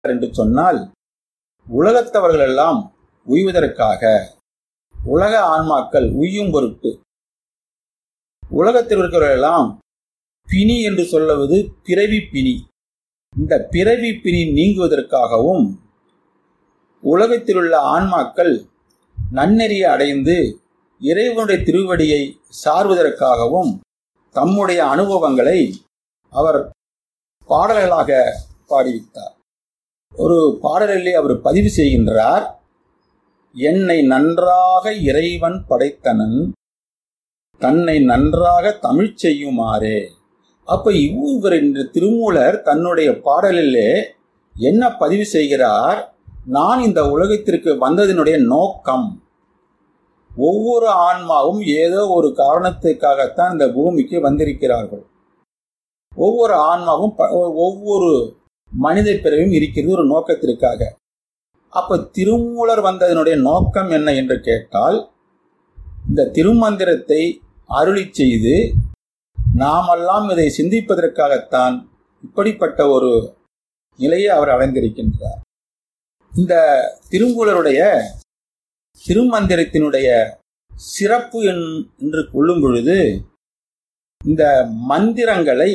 என்று சொன்னால் உலகத்தவர்கள் எல்லாம் உய்வதற்காக உலக ஆன்மாக்கள் உய்யும் பொருட்டு உலகத்தில் இருக்கிறவர்களெல்லாம் பிணி என்று சொல்லுவது பிறவி பிணி இந்த பிறவி பிணி நீங்குவதற்காகவும் உலகத்தில் உள்ள ஆன்மாக்கள் நன்னெறியை அடைந்து இறைவனுடைய திருவடியை சார்வதற்காகவும் தம்முடைய அனுபவங்களை அவர் பாடல்களாக பாடிவித்தார் ஒரு பாடலிலே அவர் பதிவு செய்கின்றார் என்னை நன்றாக இறைவன் படைத்தனன் தன்னை நன்றாக தமிழ் செய்யுமாறே அப்ப இவர் என்ற திருமூலர் தன்னுடைய பாடலிலே என்ன பதிவு செய்கிறார் நான் இந்த உலகத்திற்கு வந்ததினுடைய நோக்கம் ஒவ்வொரு ஆன்மாவும் ஏதோ ஒரு காரணத்துக்காகத்தான் இந்த பூமிக்கு வந்திருக்கிறார்கள் ஒவ்வொரு ஆன்மாவும் ப- ஒவ்வொரு மனித பிறவியும் இருக்கிறது ஒரு நோக்கத்திற்காக அப்ப திருமூலர் வந்ததனுடைய நோக்கம் என்ன என்று கேட்டால் இந்த திருமந்திரத்தை அருளி செய்து நாமெல்லாம் இதை சிந்திப்பதற்காகத்தான் இப்படிப்பட்ட ஒரு நிலையை அவர் அடைந்திருக்கின்றார் இந்த திருமூலருடைய திருமந்திரத்தினுடைய சிறப்பு என்- என்று கொள்ளும் பொழுது இந்த மந்திரங்களை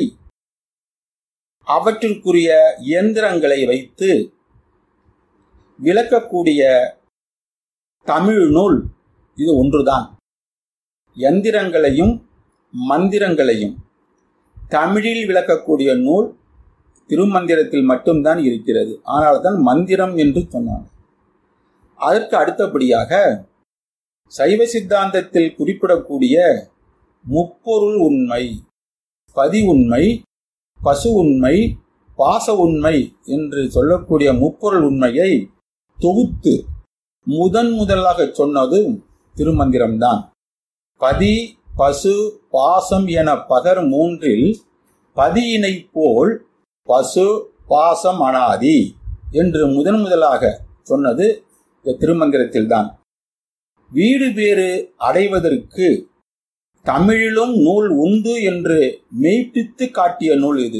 அவற்றிற்குரிய இயந்திரங்களை வைத்து விளக்கக்கூடிய தமிழ் நூல் இது ஒன்றுதான் எந்திரங்களையும் மந்திரங்களையும் தமிழில் விளக்கக்கூடிய நூல் திருமந்திரத்தில் மட்டும்தான் இருக்கிறது ஆனால் தான் மந்திரம் என்று சொன்னார் அதற்கு அடுத்தபடியாக சைவ சித்தாந்தத்தில் குறிப்பிடக்கூடிய முப்பொருள் உண்மை பதி உண்மை பசு உண்மை பாச உண்மை என்று சொல்லக்கூடிய முப்பொருள் உண்மையை தொகுத்து முதன் முதலாக சொன்னது திருமந்திரம்தான் பதி பசு பாசம் என பகர் மூன்றில் பதியினை போல் பசு பாசம் அனாதி என்று முதன் முதலாக சொன்னது இந்த திருமந்திரத்தில்தான் வீடு பேறு அடைவதற்கு தமிழிலும் நூல் உண்டு என்று மெய்ப்பித்து காட்டிய நூல் இது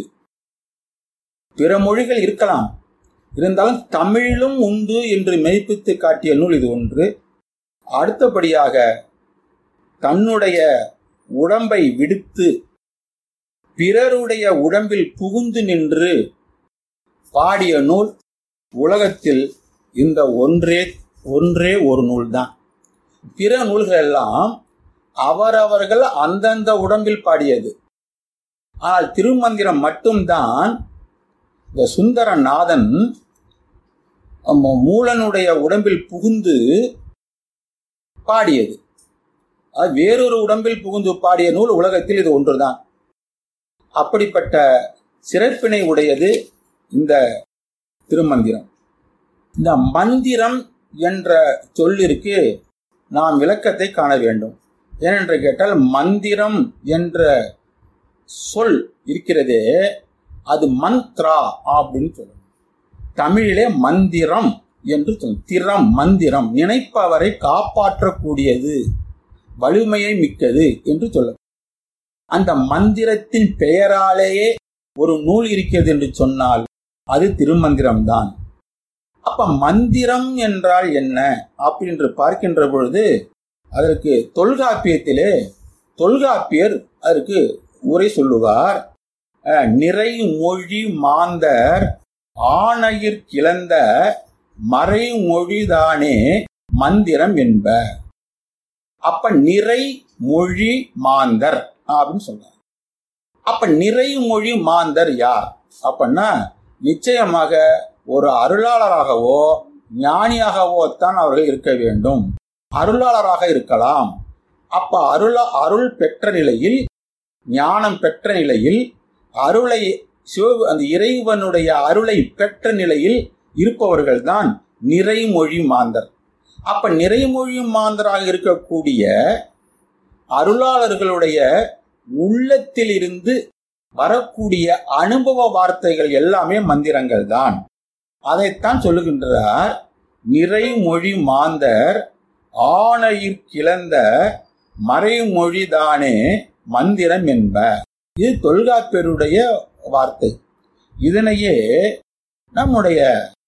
பிற மொழிகள் இருக்கலாம் இருந்தாலும் தமிழிலும் உண்டு என்று மெய்ப்பித்து காட்டிய நூல் இது ஒன்று அடுத்தபடியாக தன்னுடைய உடம்பை விடுத்து பிறருடைய உடம்பில் புகுந்து நின்று பாடிய நூல் உலகத்தில் இந்த ஒன்றே ஒன்றே ஒரு நூல்தான் பிற நூல்கள் எல்லாம் அவரவர்கள் அந்தந்த உடம்பில் பாடியது ஆனால் திருமந்திரம் மட்டும்தான் இந்த சுந்தரநாதன் நம்ம மூலனுடைய உடம்பில் புகுந்து பாடியது அது வேறொரு உடம்பில் புகுந்து பாடிய நூல் உலகத்தில் இது ஒன்றுதான் அப்படிப்பட்ட சிறப்பினை உடையது இந்த திருமந்திரம் இந்த மந்திரம் என்ற சொல்லிற்கு நாம் விளக்கத்தை காண வேண்டும் ஏனென்று கேட்டால் மந்திரம் என்ற சொல் இருக்கிறதே அது மந்த்ரா அப்படின்னு சொல்லணும் தமிழிலே மந்திரம் என்று சொல்லும் திறம் மந்திரம் நினைப்பவரை காப்பாற்றக்கூடியது வலிமையை மிக்கது என்று சொல்ல அந்த மந்திரத்தின் பெயராலேயே ஒரு நூல் இருக்கிறது என்று சொன்னால் அது திருமந்திரம்தான் அப்ப மந்திரம் என்றால் என்ன அப்படின்னு பார்க்கின்ற பொழுது அதற்கு தொல்காப்பியத்திலே தொல்காப்பியர் அதற்கு உரை சொல்லுவார் அஹ், நிறை மொழி மாந்தர் ஆணையிற் கிளந்த மறைமொழிதானே மந்திரம் என்ப அப்ப நிறை மொழி மாந்தர் அப்படின்னு சொல்றார் அப்ப நிறை மொழி மாந்தர் யார் அப்படின்னா நிச்சயமாக ஒரு அருளாளராகவோ ஞானியாகவோ தான் அவர்கள் இருக்க வேண்டும் அருளாளராக இருக்கலாம் அப்ப அருள அருள் பெற்ற நிலையில் ஞானம் பெற்ற நிலையில் அருளை சிவ அந்த இறைவனுடைய அருளை பெற்ற நிலையில் இருப்பவர்கள் தான் நிறைமொழி மாந்தர் அப்ப நிறைமொழி மாந்தராக இருக்கக்கூடிய அருளாளர்களுடைய உள்ளத்தில் இருந்து வரக்கூடிய அனுபவ வார்த்தைகள் எல்லாமே மந்திரங்கள் தான் அதைத்தான் சொல்லுகின்றார் நிறைமொழி மாந்தர் ஆணையிற் கிளந்த மறைமொழிதானே மந்திரம் என்ப இது தொல்காப்பியருடைய வார்த்தை இதனையே நம்முடைய